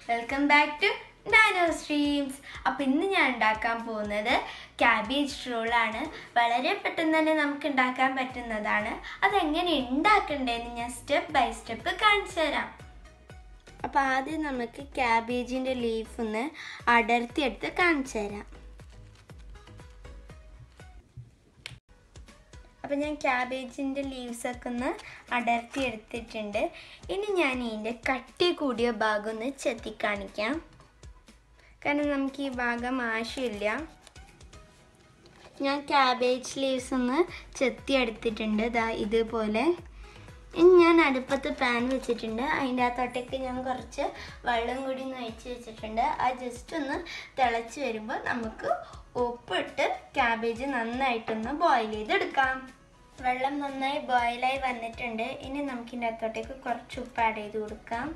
welcome back to dino streams appam ഇന്ന് ഞാൻ ഉണ്ടാക്കാൻ പോകുന്നത് ക്യാബേജ് റോളാണ് വളരെ പെട്ടെന്ന് തന്നെ നമുക്ക് ഉണ്ടാക്കാൻ പറ്റുന്നതാണ് അതെങ്ങനെ ഉണ്ടാക്കണ്ടേന്ന് ഞാൻ സ്റ്റെപ്പ് ബൈ സ്റ്റെപ്പ് കാണിച്ചു തരാം അപ്പോൾ ആദ്യം നമുക്ക് ക്യാബേജിൻ്റെ ലീഫ് ഒന്ന് അടർത്തിയെടുത്ത് കാണിച്ചു തരാം അപ്പം ഞാൻ ക്യാബേജിൻ്റെ ലീവ്സ് ഒക്കെ ഒന്ന് അടർത്തി എടുത്തിട്ടുണ്ട് ഇനി ഞാൻ ഇതിൻ്റെ കട്ടി കൂടിയ ഭാഗം ഒന്ന് ചെത്തി കാണിക്കാം കാരണം നമുക്ക് ഈ ഭാഗം ആവശ്യമില്ല ഞാൻ ക്യാബേജ് ലീവ്സ് ഒന്ന് ചെത്തി എടുത്തിട്ടുണ്ട് ദാ ഇതുപോലെ ഇനി ഞാൻ അടുപ്പത്ത് പാൻ വെച്ചിട്ടുണ്ട് അതിൻ്റെ അകത്തോട്ടേക്ക് ഞാൻ കുറച്ച് വെള്ളം കൂടി ഒന്ന് ഒഴിച്ച് വെച്ചിട്ടുണ്ട് അത് ജസ്റ്റ് ഒന്ന് തിളച്ച് വരുമ്പോൾ നമുക്ക് ഉപ്പിട്ട് ക്യാബേജ് നന്നായിട്ടൊന്ന് ബോയിൽ ചെയ്തെടുക്കാം വെള്ളം നന്നായി ബോയിലായി വന്നിട്ടുണ്ട് ഇനി നമുക്ക് ഇതിൻ്റെ അകത്തോട്ടേക്ക് കുറച്ച് ഉപ്പ് ആഡ് ചെയ്ത് കൊടുക്കാം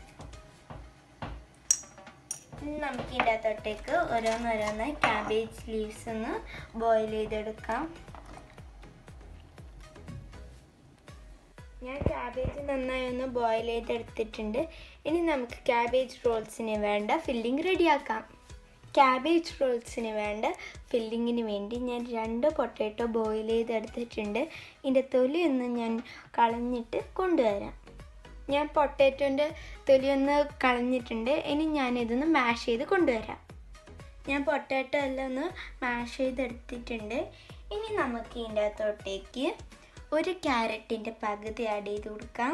ഇനി നമുക്ക് ഇതിൻ്റെ അകത്തോട്ടേക്ക് ഓരോന്നോരോന്നായി ക്യാബേജ് ലീവ്സ് ഒന്ന് ബോയിൽ ചെയ്തെടുക്കാം ഞാൻ ക്യാബേജ് നന്നായി ഒന്ന് ബോയിൽ ചെയ്തെടുത്തിട്ടുണ്ട് ഇനി നമുക്ക് ക്യാബേജ് റോൾസിന് വേണ്ട ഫില്ലിംഗ് റെഡിയാക്കാം ക്യാബേജ് റോൾസിന് വേണ്ട ഫില്ലിങ്ങിന് വേണ്ടി ഞാൻ രണ്ട് പൊട്ടാറ്റോ ബോയിൽ ചെയ്തെടുത്തിട്ടുണ്ട് ഇതിൻ്റെ തൊലി ഒന്ന് ഞാൻ കളഞ്ഞിട്ട് കൊണ്ടുവരാം ഞാൻ പൊട്ടാറ്റോൻ്റെ തൊലി ഒന്ന് കളഞ്ഞിട്ടുണ്ട് ഇനി ഞാനിതൊന്ന് മാഷ് ചെയ്ത് കൊണ്ടുവരാം ഞാൻ പൊട്ടാറ്റോ എല്ലാം ഒന്ന് മാഷ് ചെയ്തെടുത്തിട്ടുണ്ട് ഇനി നമുക്ക് ഇതിൻ്റെ അകത്തോട്ടേക്ക് ഒരു ക്യാരറ്റിൻ്റെ പകുതി ആഡ് ചെയ്ത് കൊടുക്കാം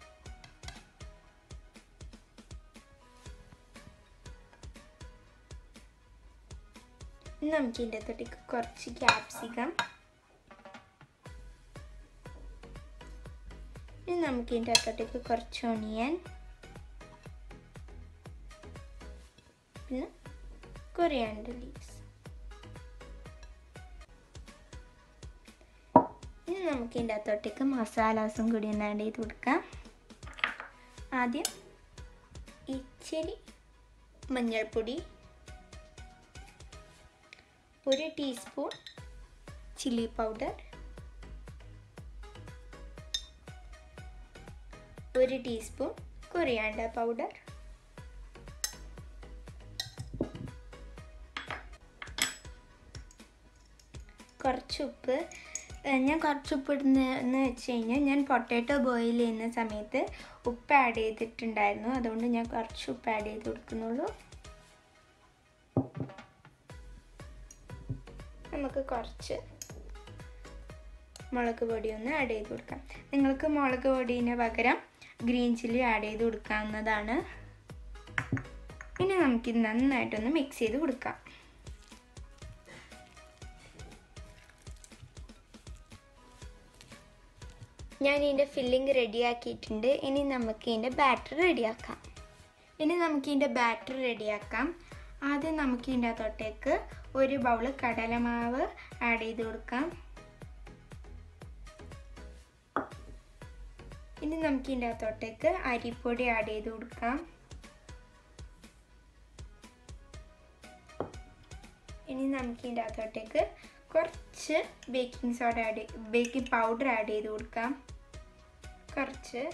നമുക്ക് ഇതിൻ്റെ അകത്തോട്ടേക്ക് കുറച്ച് ക്യാപ്സിക്കം ഇനി നമുക്ക് ഇതിൻ്റെ അകത്തോട്ടേക്ക് കുറച്ച് ഒണിയൻ പിന്നെ കൊറിയാണ്ടർ ലീവ്സ് ഇനി നമുക്ക് ഇതിൻ്റെ അകത്തോട്ടേക്ക് മസാലാസും കൂടി ഒന്ന് ആഡ് ചെയ്ത് കൊടുക്കാം ആദ്യം ഇച്ചിരി മഞ്ഞൾപ്പൊടി ഒരു ടീസ്പൂൺ ചില്ലി പൗഡർ ഒരു ടീസ്പൂൺ കൊറിയാണ്ട പൗഡർ കുറച്ച് ഉപ്പ് ഞാൻ കുറച്ച് ഉപ്പ് ഇടുന്നതെന്ന് വെച്ച് കഴിഞ്ഞാൽ ഞാൻ പൊട്ടാറ്റോ ബോയിൽ ചെയ്യുന്ന സമയത്ത് ഉപ്പ് ആഡ് ചെയ്തിട്ടുണ്ടായിരുന്നു അതുകൊണ്ട് ഞാൻ കുറച്ച് ഉപ്പ് ആഡ് ചെയ്ത് കൊടുക്കുന്നുള്ളൂ നമുക്ക് കുറച്ച് മുളക് പൊടി ഒന്ന് ആഡ് ചെയ്ത് കൊടുക്കാം നിങ്ങൾക്ക് മുളക് പൊടീന് പകരം ഗ്രീൻ ചില്ലി ആഡ് ചെയ്ത് കൊടുക്കാവുന്നതാണ് ഇനി നമുക്കിത് നന്നായിട്ടൊന്ന് മിക്സ് ചെയ്ത് കൊടുക്കാം ഞാൻ ഇതിൻ്റെ ഫില്ലിംഗ് റെഡിയാക്കിയിട്ടുണ്ട് ഇനി നമുക്ക് ഇതിൻ്റെ ബാറ്റർ റെഡിയാക്കാം ഇനി നമുക്ക് ഇതിൻ്റെ ബാറ്റർ റെഡിയാക്കാം ആദ്യം നമുക്ക് ഇതിൻ്റെ അകത്തോട്ടേക്ക് ഒരു ബൗള് കടലമാവ് ആഡ് ചെയ്ത് കൊടുക്കാം ഇനി നമുക്ക് ഇതിൻ്റെ അകത്തോട്ടേക്ക് അരിപ്പൊടി ആഡ് ചെയ്ത് കൊടുക്കാം ഇനി നമുക്ക് ഇതിൻ്റെ അകത്തോട്ടേക്ക് കുറച്ച് baking soda add baking powder add ചെയ്ത് കൊടുക്കാം കുറച്ച്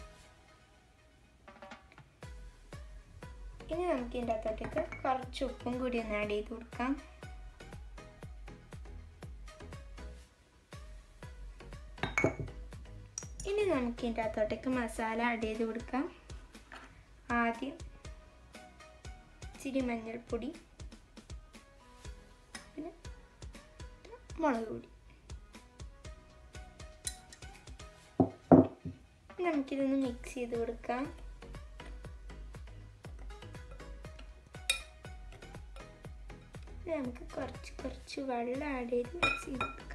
ഇനി നമുക്ക് ഇതിൻ്റെ അകത്തോട്ടേക്ക് കുറച്ച് ഉപ്പും കൂടി ഒന്ന് ആഡ് ചെയ്ത് കൊടുക്കാം ഇനി നമുക്ക് ഇതിൻ്റെ അകത്തോട്ടേക്ക് മസാല ആഡ് ചെയ്ത് കൊടുക്കാം ആദ്യം ഇച്ചിരി മഞ്ഞൾപ്പൊടി പിന്നെ മുളക് പൊടി നമുക്കിതൊന്ന് മിക്സ് ചെയ്ത് കൊടുക്കാം നമുക്ക് കുറച്ച് കുറച്ച് വെള്ളം ആഡ് ചെയ്ത് മിക്സ് ചെയ്ത് കൊടുക്കാം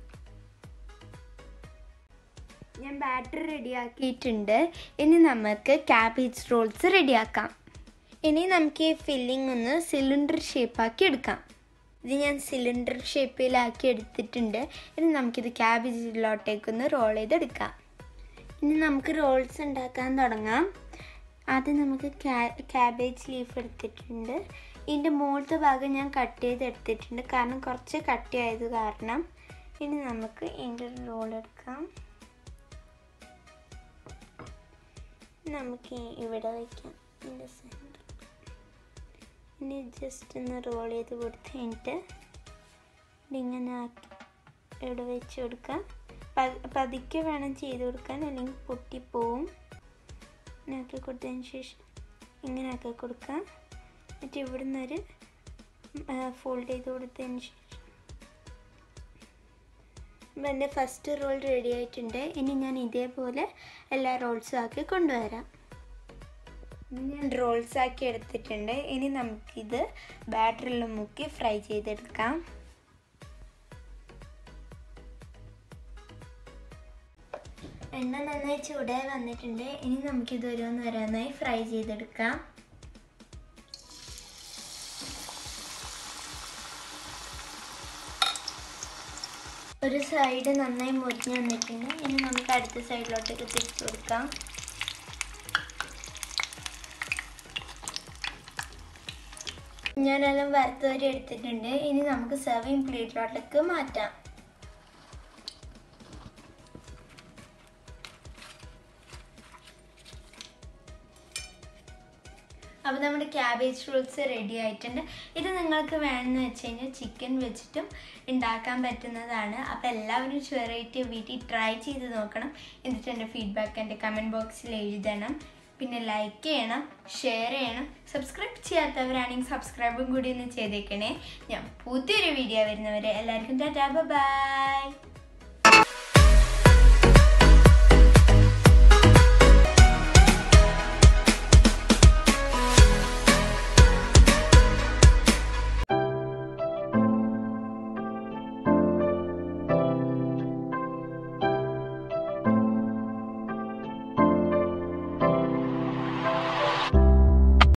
ഞാൻ ബാറ്റർ റെഡിയാക്കിയിട്ടുണ്ട് ഇനി നമുക്ക് ക്യാബേജ് റോൾസ് റെഡിയാക്കാം ഇനി നമുക്ക് ഈ ഫില്ലിംഗ് ഒന്ന് സിലിണ്ടർ ഷേപ്പാക്കി എടുക്കാം ഇത് ഞാൻ സിലിണ്ടർ ഷേപ്പിലാക്കി എടുത്തിട്ടുണ്ട് ഇനി നമുക്കിത് ക്യാബേജിലോട്ടേക്കൊന്ന് റോൾ ചെയ്തെടുക്കാം ഇനി നമുക്ക് റോൾസ് ഉണ്ടാക്കാൻ തുടങ്ങാം ആദ്യം നമുക്ക് ക്യാബേജ് ലീഫ് എടുത്തിട്ടുണ്ട് ഇതിൻ്റെ മുകളിലത്തെ ഭാഗം ഞാൻ കട്ട് ചെയ്ത് എടുത്തിട്ടുണ്ട് കാരണം കുറച്ച് കട്ടിയായത് കാരണം ഇനി നമുക്ക് ഇതിൻ്റെ റോൾ എടുക്കാം നമുക്ക് ഇവിടെ വയ്ക്കാം ഇതിൻ്റെ സെൻറ്റർ ഇനി ജസ്റ്റ് ഒന്ന് റോൾ ചെയ്ത് കൊടുത്ത് കഴിഞ്ഞിട്ട് ഇതിങ്ങനെ ആക്കി ഇവിടെ വെച്ച് കൊടുക്കാം പ- പതുക്കെ വേണം ചെയ്ത് കൊടുക്കാൻ അല്ലെങ്കിൽ പൊട്ടിപ്പോവും ഇങ്ങനെ ആക്കി കൊടുത്തതിന് ശേഷം ഇങ്ങനെ ആക്കി കൊടുക്കാം എന്നിട്ട് ഇവിടുന്ന് ഒരു ഫോൾഡ് ചെയ്ത് കൊടുത്തതിന് ശേഷം അപ്പം എൻ്റെ ഫസ്റ്റ് റോൾ റെഡി ആയിട്ടുണ്ട് ഇനി ഞാൻ ഇതേപോലെ എല്ലാ റോൾസും ആക്കി കൊണ്ടുവരാം ഇനി ഞാൻ റോൾസ് ആക്കി എടുത്തിട്ടുണ്ട് ഇനി നമുക്കിത് ബാറ്ററിൽ മുക്കി ഫ്രൈ ചെയ്തെടുക്കാം എണ്ണ നന്നായി ചൂടായി വന്നിട്ടുണ്ട് ഇനി നമുക്കിത് ഓരോന്ന് ഓരോന്നായി ഫ്രൈ ചെയ്തെടുക്കാം ഒരു സൈഡ് നന്നായി മുരിഞ്ഞ് വന്നിട്ടുണ്ട് ഇനി നമുക്ക് അടുത്ത സൈഡിലോട്ടേക്ക് തിരിച്ചു കൊടുക്കാം ഞാനെല്ലാം വറുത്തവരെ എടുത്തിട്ടുണ്ട് ഇനി നമുക്ക് സെർവിങ് പ്ലേറ്റിലോട്ടേക്ക് മാറ്റാം അപ്പോൾ നമ്മുടെ ക്യാബേജ് റോൾസ് റെഡി ആയിട്ടുണ്ട് ഇത് നിങ്ങൾക്ക് വേണമെന്ന് വെച്ച് കഴിഞ്ഞാൽ ചിക്കൻ വെച്ചിട്ടും ഉണ്ടാക്കാൻ പറ്റുന്നതാണ് അപ്പോൾ എല്ലാവരും ഷുവറായിട്ട് വീട്ടിൽ ട്രൈ ചെയ്ത് നോക്കണം എന്നിട്ട് എൻ്റെ ഫീഡ്ബാക്ക് എൻ്റെ കമൻറ്റ് ബോക്സിൽ എഴുതണം പിന്നെ ലൈക്ക് ചെയ്യണം ഷെയർ ചെയ്യണം സബ്സ്ക്രൈബ് ചെയ്യാത്തവരാണെങ്കിൽ സബ്സ്ക്രൈബും കൂടി ഒന്ന് ചെയ്തേക്കണേ ഞാൻ പുതിയൊരു വീഡിയോ വരുന്നവരെ എല്ലാവർക്കും ടാറ്റാ ബൈ